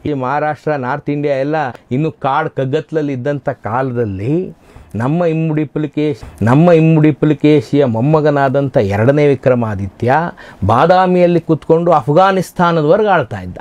ಈ Maharashtra north India ಎಲ್ಲ ಇನ್ನು ಕಾಡು ಕಗ್ಗತ್ತಲಲ್ಲಿ ಇದ್ದಂಥ ಕಾಲದಲ್ಲಿ ನಮ್ಮ ಇಮ್ಮಡಿ ಪುಲಿಕೇಶ್ ನಮ್ಮ ಇಮ್ಮಡಿ ಪುಲಿಕೇಶಿಯ ಮೊಮ್ಮಗನಾದಂಥ ಎರಡನೇ ವಿಕ್ರಮಾದಿತ್ಯ ಬಾದಾಮಿಯಲ್ಲಿ ಕೂತ್ಕೊಂಡು ಅಫ್ಘಾನಿಸ್ತಾನದವರೆಗೆ ಆಳ್ತಾ ಇದ್ದ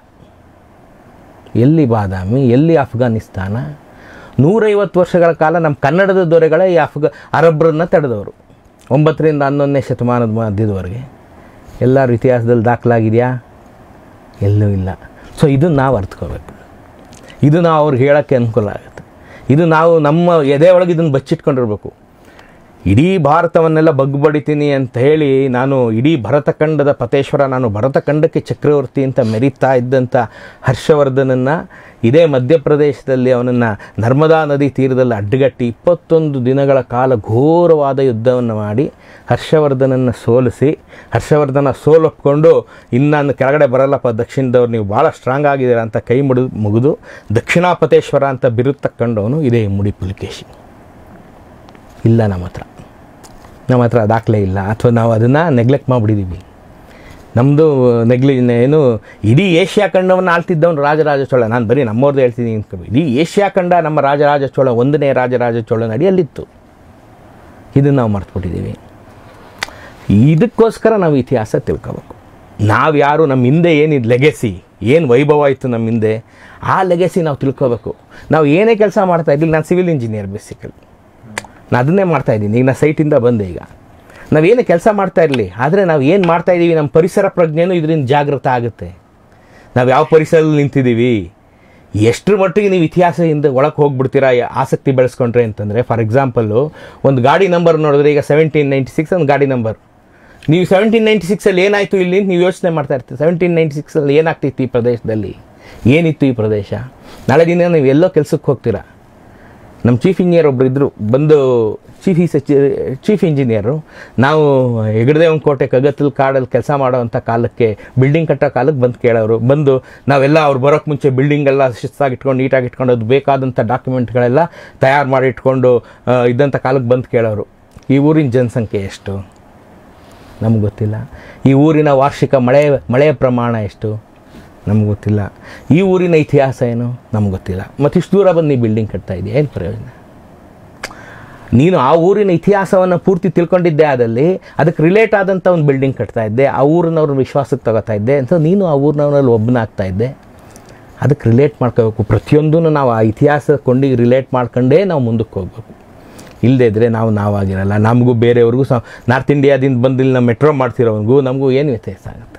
ಎಲ್ಲಿ ಬಾದಾಮಿ ಎಲ್ಲಿ ಅಫ್ಘಾನಿಸ್ತಾನ ನೂರೈವತ್ತು ವರ್ಷಗಳ ಕಾಲ ನಮ್ಮ ಕನ್ನಡದ ದೊರೆಗಳೇ ಈ ಅಫ್ಘ ಅರಬ್ರನ್ನ ತಡೆದವರು ಒಂಬತ್ತರಿಂದ ಹನ್ನೊಂದನೇ ಶತಮಾನದ ಮಧ್ಯದವರೆಗೆ ಎಲ್ಲರ ಇತಿಹಾಸದಲ್ಲಿ ದಾಖಲಾಗಿದೆಯಾ ಎಲ್ಲೂ ಇಲ್ಲ ಸೊ ಇದನ್ನು ನಾವು ಅರ್ಥಕೋಬೇಕು ಇದು ನಾವು ಅವ್ರಿಗೆ ಹೇಳೋಕ್ಕೆ ಅನುಕೂಲ ಆಗುತ್ತೆ ಇದು ನಾವು ನಮ್ಮ ಎದೆ ಒಳಗೆ ಇದನ್ನು ಬಚ್ಚಿಟ್ಕೊಂಡಿರ್ಬೇಕು ಇಡೀ ಭಾರತವನ್ನೆಲ್ಲ ಬಗ್ಬಡಿತೀನಿ ಅಂತ ಹೇಳಿ ನಾನು ಇಡೀ ಭರತಖಂಡದ ಪತೇಶ್ವರ ನಾನು ಭರತಖಂಡಕ್ಕೆ ಚಕ್ರವರ್ತಿ ಅಂತ ಮೆರೀತಾ ಇದ್ದಂಥ ಹರ್ಷವರ್ಧನನ್ನು ಇದೇ ಮಧ್ಯಪ್ರದೇಶದಲ್ಲಿ ಅವನನ್ನು ನರ್ಮದಾ ನದಿ ತೀರದಲ್ಲಿ ಅಡ್ಡಗಟ್ಟಿ ಇಪ್ಪತ್ತೊಂದು ದಿನಗಳ ಕಾಲ ಘೋರವಾದ ಯುದ್ಧವನ್ನು ಮಾಡಿ ಹರ್ಷವರ್ಧನನ್ನು ಸೋಲಿಸಿ ಹರ್ಷವರ್ಧನ ಸೋಲೊಪ್ಕೊಂಡು ಇನ್ನು ನಾನು ಕೆಳಗಡೆ ಬರಲ್ಲಪ್ಪ ದಕ್ಷಿಣದವ್ರು ನೀವು ಭಾಳ ಸ್ಟ್ರಾಂಗ್ ಆಗಿದ್ದೀರಾ ಅಂತ ಕೈ ಮುಡಿ ಮುಗಿದು ದಕ್ಷಿಣಾಪತೇಶ್ವರ ಅಂತ ಬಿರುದು ತಕ್ಕೊಂಡವನು ಇದೇ ಮುಡಿ ಪುಲಿಕೇಶಿ ಇಲ್ಲ ನಮ್ಮ ಹತ್ರ ನಮ್ಮ ಹತ್ರ ದಾಖಲೆ ಇಲ್ಲ ಅಥವಾ ನಾವು ಅದನ್ನು ನೆಗ್ಲೆಕ್ಟ್ ಮಾಡಿಬಿಟ್ಟಿದ್ದೀವಿ ನಮ್ಮದು ನೆಗ್ಲಿ ಏನು ಇಡೀ ಏಷ್ಯಾ ಖಂಡವನ್ನು ಆಳ್ತಿದ್ದವನು ರಾಜರಾಜ ಚೋಳ ನಾನು ಬರೀ ನಮ್ಮವ್ರದ್ದು ಹೇಳ್ತೀನಿ ಅನ್ಕೊ ಇಡೀ ಏಷ್ಯಾ ಖಂಡ ನಮ್ಮ ರಾಜರಾಜ ಚೋಳ ಒಂದನೇ ರಾಜರಾಜ ಚೋಳನ ಅಡಿಯಲ್ಲಿತ್ತು ಇದನ್ನು ನಾವು ಮರ್ತ್ಬಿಟ್ಟಿದ್ದೀವಿ ಇದಕ್ಕೋಸ್ಕರ ನಾವು ಇತಿಹಾಸ ತಿಳ್ಕೋಬೇಕು ನಾವು ಯಾರು ನಮ್ಮ ಹಿಂದೆ ಏನಿದೆ ಲೆಗೆಸಿ ಏನು ವೈಭವ ಇತ್ತು ನಮ್ಮ ಹಿಂದೆ ಆ ಲೆಗೆಸಿ ನಾವು ತಿಳ್ಕೋಬೇಕು ನಾವು ಏನೇ ಕೆಲಸ ಮಾಡ್ತಾ ಇದ್ದಿಲ್ಲ ನಾನು ಸಿವಿಲ್ ಇಂಜಿನಿಯರ್ ಬೇಸಿಕಲಿ ನಾನು ಅದನ್ನೇ ಮಾಡ್ತಾ ಇದ್ದೀನಿ ಈಗ ನಾನು ಸೈಟಿಂದ ಬಂದೆ ಈಗ ನಾವೇನೇ ಕೆಲಸ ಮಾಡ್ತಾ ಇರಲಿ ಆದರೆ ನಾವು ಏನು ಮಾಡ್ತಾ ಇದ್ದೀವಿ ನಮ್ಮ ಪರಿಸರ ಪ್ರಜ್ಞೆನೂ ಇದರಿಂದ ಜಾಗೃತ ಆಗುತ್ತೆ ನಾವು ಯಾವ ಪರಿಸರದಲ್ಲಿ ನಿಂತಿದ್ದೀವಿ ಎಷ್ಟರ ಮಟ್ಟಿಗೆ ನೀವು ಇತಿಹಾಸದಿಂದ ಒಳಗೆ ಹೋಗ್ಬಿಡ್ತೀರಾ ಯ- ಆಸಕ್ತಿ ಬೆಳೆಸ್ಕೊಂಡ್ರೆ ಅಂತಂದರೆ ಫಾರ್ ಎಕ್ಸಾಂಪಲ್ಲು ಒಂದು ಗಾಡಿ ನಂಬರ್ ನೋಡಿದ್ರೆ ಈಗ ಸೆವೆಂಟೀನ್ ನೈಂಟಿ ಸಿಕ್ಸ್ ಒಂದು ಗಾಡಿ ನಂಬರ್ ನೀವು ಸೆವೆಂಟೀನ್ ನೈಂಟಿ ಸಿಕ್ಸಲ್ಲಿ ಏನಾಯಿತು ಇಲ್ಲಿ ಅಂತ ನೀವು ಯೋಚನೆ ಮಾಡ್ತಾ ಇರ್ತೀರಿ ಸೆವೆಂಟೀನ್ ನೈಂಟಿ ಸಿಕ್ಸಲ್ಲಿ ಏನಾಗ್ತಿತ್ತು ಈ ಪ್ರದೇಶದಲ್ಲಿ ಏನಿತ್ತು ಈ ಪ್ರದೇಶ ನಾಳೆ ದಿನ ನೀವು ಎಲ್ಲೋ ಕೆಲಸಕ್ಕೆ ಹೋಗ್ತೀರಾ ನಮ್ಮ ಚೀಫ್ ಇಂಜಿನಿಯರ್ ಒಬ್ರು ಇದ್ದರು ಬಂದು ಚೀಫ್ ಈಸ್ ಚೀಫ್ ಇಂಜಿನಿಯರು ನಾವು ಹೆಗಡದೇವನ ಕೋಟೆ ಕಗತ್ತಲ್ ಕಾಡಲ್ಲಿ ಕೆಲಸ ಮಾಡೋವಂಥ ಕಾಲಕ್ಕೆ ಬಿಲ್ಡಿಂಗ್ ಕಟ್ಟೋ ಕಾಲಕ್ಕೆ ಬಂದು ಕೇಳೋರು ಬಂದು ನಾವೆಲ್ಲ ಅವ್ರು ಬರೋಕ್ಕೆ ಮುಂಚೆ ಬಿಲ್ಡಿಂಗ್ ಎಲ್ಲ ಶಿಸ್ತಾಗಿ ಇಟ್ಕೊಂಡು ನೀಟಾಗಿ ಇಟ್ಕೊಂಡು ಅದು ಬೇಕಾದಂಥ ಡಾಕ್ಯುಮೆಂಟ್ಗಳೆಲ್ಲ ತಯಾರು ಮಾಡಿ ಇಟ್ಕೊಂಡು ಆ, ಇದ್ದಂಥ ಕಾಲಕ್ಕೆ ಬಂದು ಕೇಳೋರು ಈ ಊರಿನ ಜನಸಂಖ್ಯೆ ಎಷ್ಟು ನಮ್ಗೆ ಗೊತ್ತಿಲ್ಲ ಈ ಊರಿನ ವಾರ್ಷಿಕ ಮಳೆ ಮಳೆಯ ಪ್ರಮಾಣ ಎಷ್ಟು ನಮ್ಗೆ ಗೊತ್ತಿಲ್ಲ ಈ ಊರಿನ ಇತಿಹಾಸ ಏನು ನಮ್ಗೆ ಗೊತ್ತಿಲ್ಲ ಮತ್ತು ಇಷ್ಟು ದೂರ ಬಂದು ನೀ ಬಿಲ್ಡಿಂಗ್ ಕಟ್ತಾ ಇದೆಯಾ ಏನು ಪ್ರಯೋಜನ ನೀನು ಆ ಊರಿನ ಇತಿಹಾಸವನ್ನು ಪೂರ್ತಿ ತಿಳ್ಕೊಂಡಿದ್ದೆ ಆದಲ್ಲಿ ಅದಕ್ಕೆ ರಿಲೇಟ್ ಆದಂಥ ಒಂದು ಬಿಲ್ಡಿಂಗ್ ಕಟ್ತಾ ಇದ್ದೆ ಆ ಊರಿನವ್ರ ವಿಶ್ವಾಸಕ್ಕೆ ತಗೋತಾ ಇದ್ದೆ ಅಂತ ನೀನು ಆ ಊರಿನವ್ರಲ್ಲಿ ಒಬ್ಬನಾಗ್ತಾ ಇದ್ದೆ ಅದಕ್ಕೆ ರಿಲೇಟ್ ಮಾಡ್ಕೋಬೇಕು ಪ್ರತಿಯೊಂದೂ ನಾವು ಆ ಇತಿಹಾಸ ಕೊಂಡಿಗೆ ರಿಲೇಟ್ ಮಾಡ್ಕೊಂಡೇ ನಾವು ಮುಂದಕ್ಕೆ ಹೋಗ್ಬೇಕು ಇಲ್ಲದೇ ಇದ್ದರೆ ನಾವು ನಾವಾಗಿರಲ್ಲ ನಮಗೂ ಬೇರೆಯವ್ರಿಗೂ ಸಹ ನಾರ್ತ್ ಇಂಡಿಯಾದಿಂದ ಬಂದು ಇಲ್ಲಿ ನಾವು ಮೆಟ್ರೋ ಮಾಡ್ತಿರೋವನಿಗೂ ನಮಗೂ ಏನು ವ್ಯತ್ಯಾಸ ಆಗುತ್ತೆ